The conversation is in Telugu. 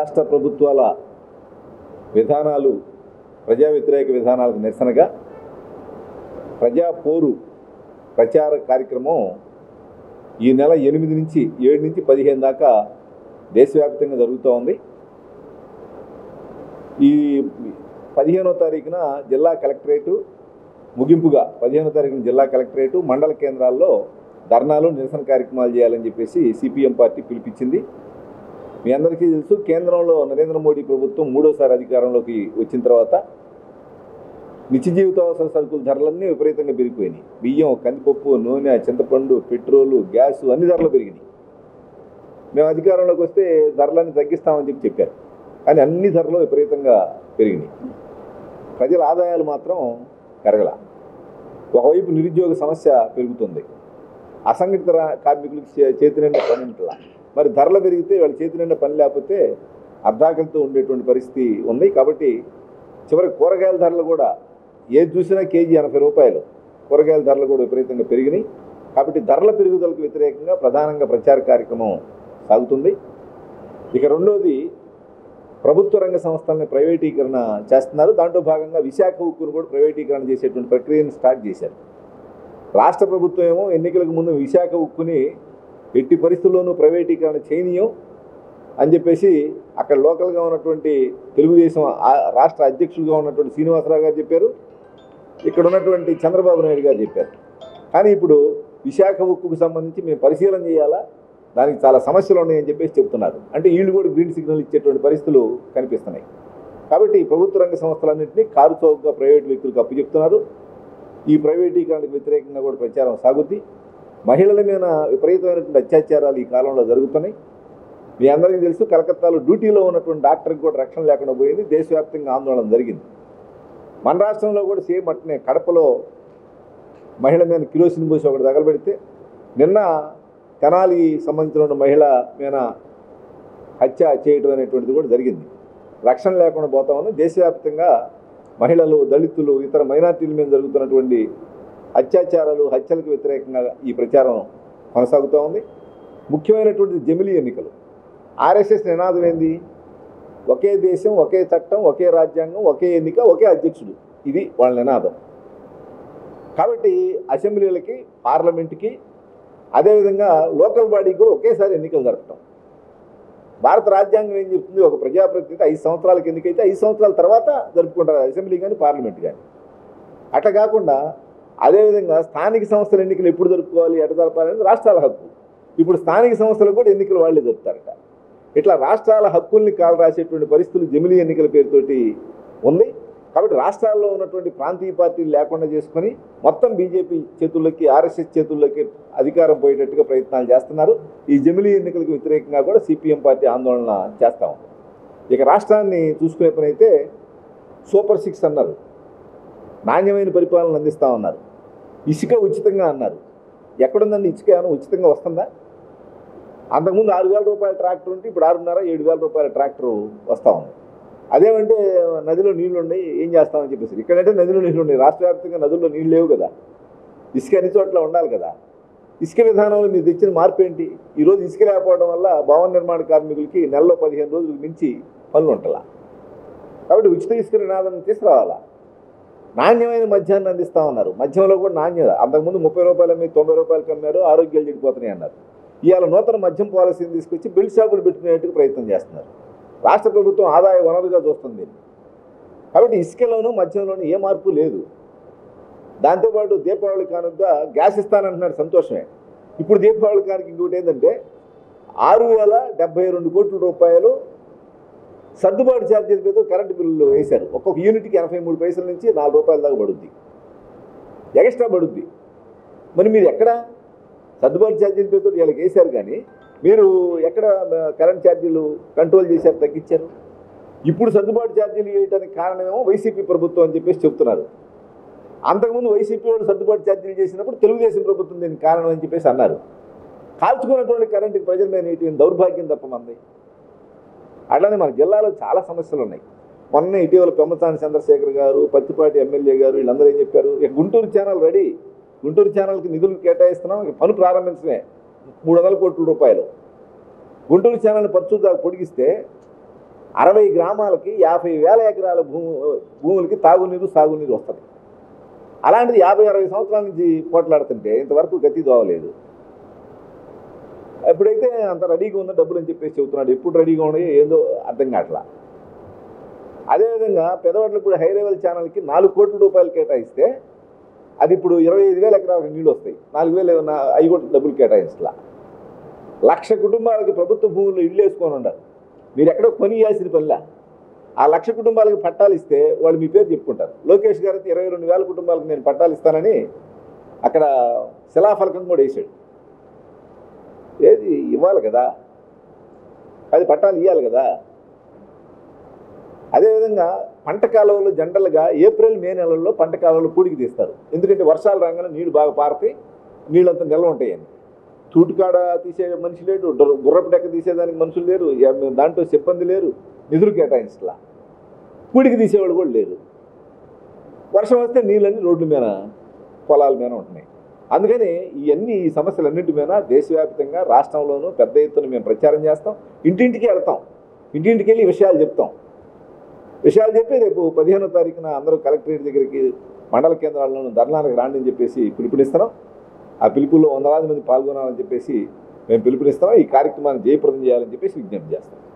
రాష్ట్ర ప్రభుత్వాల విధానాలు ప్రజా వ్యతిరేక విధానాలకు నిరసనగా ప్రజా పోరు ప్రచార కార్యక్రమం ఈ నెల ఎనిమిది నుంచి ఏడు నుంచి పదిహేను దాకా దేశవ్యాప్తంగా జరుగుతూ ఉంది ఈ పదిహేనో తారీఖున జిల్లా కలెక్టరేటు ముగింపుగా పదిహేనో తారీఖున జిల్లా కలెక్టరేటు మండల కేంద్రాల్లో ధర్నాలు నిరసన కార్యక్రమాలు చేయాలని చెప్పేసి సిపిఎం పార్టీ పిలిపించింది మీ అందరికీ తెలుసు కేంద్రంలో నరేంద్ర మోడీ ప్రభుత్వం మూడోసారి అధికారంలోకి వచ్చిన తర్వాత నిత్య జీవితావసర సరుకుల ధరలన్నీ విపరీతంగా పెరిగిపోయినాయి బియ్యం కందిపప్పు నూనె చింతపండు పెట్రోలు గ్యాస్ అన్ని ధరలు పెరిగినాయి మేము అధికారంలోకి వస్తే ధరలన్నీ తగ్గిస్తామని చెప్పి చెప్పారు కానీ అన్ని ధరలు విపరీతంగా పెరిగినాయి ప్రజల ఆదాయాలు మాత్రం పెరగల ఒకవైపు నిరుద్యోగ సమస్య పెరుగుతుంది అసంఘటిత రా- కార్మికులకు చే- చేతి నిండా పని ఉంటుందా మరి ధరలు పెరిగితే వాళ్ళ చేతి నిండా పని లేకపోతే అర్ధాకలతో ఉండేటువంటి పరిస్థితి ఉంది కాబట్టి చివరికి కూరగాయల ధరలు కూడా ఏది చూసినా కేజీ ఎనభై రూపాయలు కూరగాయల ధరలు కూడా విపరీతంగా పెరిగినాయి కాబట్టి ధరల పెరుగుదలకు వ్యతిరేకంగా ప్రధానంగా ప్రచార కార్యక్రమం సాగుతుంది ఇక రెండోది ప్రభుత్వ రంగ సంస్థలని ప్రైవేటీకరణ చేస్తున్నారు దాంట్లో భాగంగా విశాఖ ఉక్కును కూడా ప్రైవేటీకరణ చేసేటువంటి ప్రక్రియను స్టార్ట్ చేశారు రాష్ట్ర ప్రభుత్వం ఏమో ఎన్నికలకు ముందు విశాఖ ఉక్కుని ఎట్టి పరిస్థితుల్లోనూ ప్రైవేటీకరణ చేయనీయం అని చెప్పేసి అక్కడ లోకల్గా ఉన్నటువంటి తెలుగుదేశం ఆ- రాష్ట్ర అధ్యక్షులుగా ఉన్నటువంటి శ్రీనివాసరావు గారు చెప్పారు ఇక్కడ ఉన్నటువంటి చంద్రబాబు నాయుడు గారు చెప్పారు కానీ ఇప్పుడు విశాఖ ఉక్కుకు సంబంధించి మేము పరిశీలన చేయాలా దానికి చాలా సమస్యలు ఉన్నాయని చెప్పేసి చెప్తున్నారు అంటే వీళ్ళు కూడా గ్రీన్ సిగ్నల్ ఇచ్చేటువంటి పరిస్థితులు కనిపిస్తున్నాయి కాబట్టి ఈ ప్రభుత్వ రంగ సంస్థలన్నింటినీ కారు చౌకగా ప్రైవేట్ వ్యక్తులకు అప్పచెప్తున్నారు ఈ ప్రైవేటీకరణకు వ్యతిరేకంగా కూడా ప్రచారం సాగుద్ది మహిళల మీద విపరీతమైనటువంటి అత్యాచారాలు ఈ కాలంలో జరుగుతున్నాయి మీ అందరికీ తెలుసు కలకత్తాలో డ్యూటీలో ఉన్నటువంటి డాక్టర్కి కూడా రక్షణ లేకుండా పోయింది దేశవ్యాప్తంగా ఆందోళన జరిగింది మన రాష్ట్రంలో కూడా సేమ్ అట్నే కడపలో మహిళ మీద కిరోసిన్ పోసి ఒకటి తగలబెడితే నిన్న తెనాలి సంబంధించిన మహిళ మీద హత్య చేయడం అనేటువంటిది కూడా జరిగింది రక్షణ లేకుండా పోతా ఉంది దేశవ్యాప్తంగా మహిళలు దళితులు ఇతర మైనార్టీల మీద జరుగుతున్నటువంటి అత్యాచారాలు హత్యలకు వ్యతిరేకంగా ఈ ప్రచారం కొనసాగుతూ ఉంది ముఖ్యమైనటువంటి జమిలీ ఎన్నికలు ఆర్ఎస్ఎస్ నినాదం ఏంది ఒకే దేశం ఒకే చట్టం ఒకే రాజ్యాంగం ఒకే ఎన్నిక ఒకే అధ్యక్షుడు ఇది వాళ్ళ నినాదం కాబట్టి అసెంబ్లీలకి పార్లమెంట్కి అదేవిధంగా లోకల్ బాడీకి కూడా ఒకేసారి ఎన్నికలు జరపటం భారత రాజ్యాంగం ఏం చెప్తుంది ఒక ప్రజాప్రతినిధి ఐదు సంవత్సరాలకు ఎన్నికైతే ఐదు సంవత్సరాల తర్వాత జరుపుకుంటారు అసెంబ్లీ కానీ పార్లమెంట్ కానీ అట్లా కాకుండా అదేవిధంగా స్థానిక సంస్థల ఎన్నికలు ఎప్పుడు జరుపుకోవాలి ఎట జరపాలనేది రాష్ట్రాల హక్కు ఇప్పుడు స్థానిక సంస్థలకు కూడా ఎన్నికలు వాళ్ళే జరుపుతారట ఇట్లా రాష్ట్రాల హక్కుల్ని కాలు రాసేటువంటి పరిస్థితులు జమిలీ ఎన్నికల పేరుతోటి ఉంది కాబట్టి రాష్ట్రాల్లో ఉన్నటువంటి ప్రాంతీయ పార్టీలు లేకుండా చేసుకొని మొత్తం బీజేపీ చేతుల్లోకి ఆర్ఎస్ఎస్ చేతుల్లోకి అధికారం పోయేటట్టుగా ప్రయత్నాలు చేస్తున్నారు ఈ జమిలీ ఎన్నికలకు వ్యతిరేకంగా కూడా సిపిఎం పార్టీ ఆందోళన చేస్తా ఉంది ఇక రాష్ట్రాన్ని చూసుకునే పని అయితే సూపర్ సిక్స్ అన్నారు నాణ్యమైన పరిపాలన అందిస్తా ఉన్నారు ఇసుక ఉచితంగా అన్నారు ఎక్కడుందండి ఇసుక ఏమైనా ఉచితంగా వస్తుందా అంతకుముందు ఆరు వేల రూపాయల ట్రాక్టర్ ఉంటే ఇప్పుడు ఆరున్నర ఏడు వేల రూపాయల ట్రాక్టర్ వస్తూ ఉంది అదేమంటే నదిలో నీళ్లు ఉన్నాయి ఏం చేస్తామని చెప్పేసి ఇక్కడంటే నదిలో నీళ్లు ఉన్నాయి రాష్ట్ర వ్యాప్తంగా నదుల్లో నీళ్ళు లేవు కదా ఇసుక అన్ని చోట్ల ఉండాలి కదా ఇసుక విధానంలో మీరు తెచ్చిన మార్పు ఏంటి ఈరోజు ఇసుక లేకపోవడం వల్ల భవన నిర్మాణ కార్మికులకి నెలలో పదిహేను రోజులకు మించి పనులు ఉండాల కాబట్టి ఉచిత ఇసుక నినాదం తీసుకురావాలా నాణ్యమైన మద్యాన్ని అందిస్తా ఉన్నారు మద్యంలో కూడా నాణ్యత అంతకుముందు ముప్పై రూపాయల మీద తొంభై రూపాయలకి అమ్మారు ఆరోగ్యాలు చెడిపోతున్నాయి అన్నారు ఇవాళ నూతన మద్యం పాలసీని తీసుకొచ్చి బిల్ షాపులు పెట్టుకునేట్టుకు ప్రయత్నం చేస్తున్నారు రాష్ట్ర ప్రభుత్వం ఆదాయ వనరుగా చూస్తుంది దీన్ని. కాబట్టి ఇసుకలోనూ మద్యంలోనూ ఏ మార్పు లేదు దాంతోపాటు దీపావళి కానుకగా గ్యాస్ ఇస్తానంటున్నాడు సంతోషమే ఇప్పుడు దీపావళి కానుక ఇంకోటి ఏంటంటే ఆరు వేల డెబ్బై రెండు కోట్ల రూపాయలు సర్దుబాటు ఛార్జీల మీద కరెంటు బిల్లులు వేశారు ఒక్కొక్క యూనిట్కి ఎనభై మూడు పైసల నుంచి నాలుగు రూపాయల దాకా పడుద్ది ఎక్స్ట్రా పడుద్ది మరి మీరు ఎక్కడ సర్దుబాటు ఛార్జీల పేరుతో వీళ్ళకి వేశారు కానీ మీరు ఎక్కడ ఆ, కరెంట్ ఛార్జీలు కంట్రోల్ చేశారు తగ్గించారు ఇప్పుడు సర్దుబాటు ఛార్జీలు వేయడానికి కారణమేమో వైసీపీ ప్రభుత్వం అని చెప్పేసి చెప్తున్నారు అంతకుముందు వైసీపీ వాళ్ళు సర్దుబాటు ఛార్జీలు చేసినప్పుడు తెలుగుదేశం ప్రభుత్వం దీనికి కారణం అని చెప్పేసి అన్నారు కాల్చుకున్నటువంటి కరెంటుకి ప్రజల మీద నీటి దౌర్భాగ్యం తప్ప మంది అట్లానే మన జిల్లాలో చాలా సమస్యలు ఉన్నాయి మొన్న ఇటీవల పెమ్మసాని చంద్రశేఖర్ గారు పత్తిపాటి ఎమ్మెల్యే గారు వీళ్ళందరూ ఏం చెప్పారు ఇక గుంటూరు ఛానల్ రెడీ గుంటూరు ఛానల్కి నిధులు కేటాయిస్తున్నాం ఇక పని ప్రారంభించమే మూడు వందల కోట్ల రూపాయలు గుంటూరు ఛానల్ని పరచు దాకా పొడిగిస్తే అరవై గ్రామాలకి యాభై వేల ఎకరాల భూము భూములకి తాగునీరు సాగునీరు వస్తుంది అలాంటిది యాభై అరవై సంవత్సరాల నుంచి పోట్లాడుతుంటే ఇంతవరకు గతి దోవలేదు ఎప్పుడైతే అంత రెడీగా ఉందో డబ్బులు అని చెప్పేసి చెబుతున్నాడు ఎప్పుడు రెడీగా ఉన్నాయో ఏందో అర్థం కావట్లా అదేవిధంగా పెదవాళ్ళు ఇప్పుడు హై లెవెల్ ఛానల్కి నాలుగు కోట్ల రూపాయలు కేటాయిస్తే అది ఇప్పుడు ఇరవై ఐదు వేల ఎకరాలకు నీళ్ళు వస్తాయి నాలుగు వేలు నా- అవి కూడా డబ్బులు కేటాయించలా లక్ష కుటుంబాలకి ప్రభుత్వ భూములు ఇల్లు వేసుకొని ఉండరు మీరు ఎక్కడో కొని ఇవ్వాల్సిన పనిలా ఆ లక్ష కుటుంబాలకు పట్టాలు ఇస్తే వాళ్ళు మీ పేరు చెప్పుకుంటారు లోకేష్ గారు అయితే ఇరవై రెండు వేల కుటుంబాలకు నేను పట్టాలు ఇస్తానని అక్కడ శిలాఫలకం కూడా వేసాడు ఏది ఇవ్వాలి కదా అది పట్టాలు ఇవ్వాలి కదా అదేవిధంగా పంట కాలువలు జనరల్గా ఏప్రిల్ మే నెలల్లో పంట కాలువలు పూడికి తీస్తారు ఎందుకంటే వర్షాలు రాగానే నీళ్లు బాగా పారుతాయి నీళ్ళంతా నిల్వ ఉంటాయని తూటుకాడ తీసే మనిషి లేడు డు- గుర్రపు డెక్క తీసేదానికి మనుషులు లేరు ఎం- దాంట్లో సిబ్బంది లేరు నిధులు కేటాయించలా పూడికి తీసేవాళ్ళు కూడా లేరు వర్షం వస్తే నీళ్ళన్నీ రోడ్ల మీద పొలాల మీద ఉంటున్నాయి అందుకని ఇవన్నీ ఈ సమస్యలన్నింటి మీద దేశవ్యాప్తంగా రాష్ట్రంలోనూ పెద్ద ఎత్తున మేము ప్రచారం చేస్తాం ఇంటింటికి వెళ్తాం ఇంటింటికి వెళ్ళి విషయాలు చెప్తాం విషయాలు చెప్పి రేపు పదిహేనో తారీఖున అందరూ కలెక్టరేట్ దగ్గరికి మండల కేంద్రాల్లోనూ ధర్నాలకు రాండి అని చెప్పేసి పిలుపునిస్తున్నాం ఆ పిలుపులో వందలాది మంది పాల్గొనాలని చెప్పేసి మేము పిలుపునిస్తాం ఈ కార్యక్రమాన్ని జయప్రదం చేయాలని చెప్పేసి విజ్ఞప్తి చేస్తాం